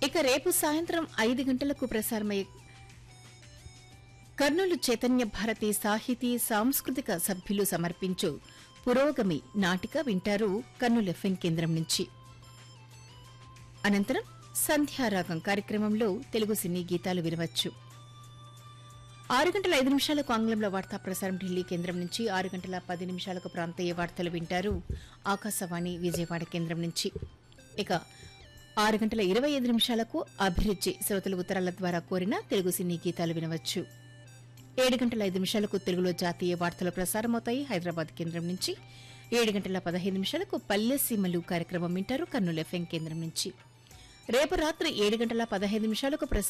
ఇక రేపు సాయంత్రం ఐదు గంటలకు ప్రసారమయ్యే కర్నూలు చైతన్య భారతి సాహితీ సాంస్కృతిక సభ్యులు సమర్పించు పురోగమి నాటిక వింటారు కర్నూలు ఎఫ్ఎం కేంద్రం నుంచి అనంతరం సంధ్యారాగం కార్యక్రమంలో తెలుగు సినీ గీతాలు వినవచ్చు ఆరు గంటల ఐదు నిమిషాలకు ఆంగ్లంలో వార్తా ప్రసారం ఢిల్లీ కేంద్రం నుంచి ఆరు గంటల పది నిమిషాలకు ప్రాంతీయ వార్తలు వింటారు ఆకాశవాణి విజయవాడ కేంద్రం నుంచి ఇక ఆరు గంటల ఇరవై ఐదు నిమిషాలకు అభిరుచి శ్రోతలు ఉత్తరాల ద్వారా కోరిన తెలుగు సినీ గీతాలు వినవచ్చు ఏడు గంటల ఐదు నిమిషాలకు తెలుగులో జాతీయ వార్తలు ప్రసారమవుతాయి హైదరాబాద్ కేంద్రం నుంచి ఏడు గంటల పదహైదు నిమిషాలకు పల్లె సీమలు కార్యక్రమం వింటారు కర్నూలు ఎఫ్ఎం కేంద్రం నుంచి రేపు రాత్రి ఏడు గంటల పదహైదు నిమిషాలకు ప్రసారం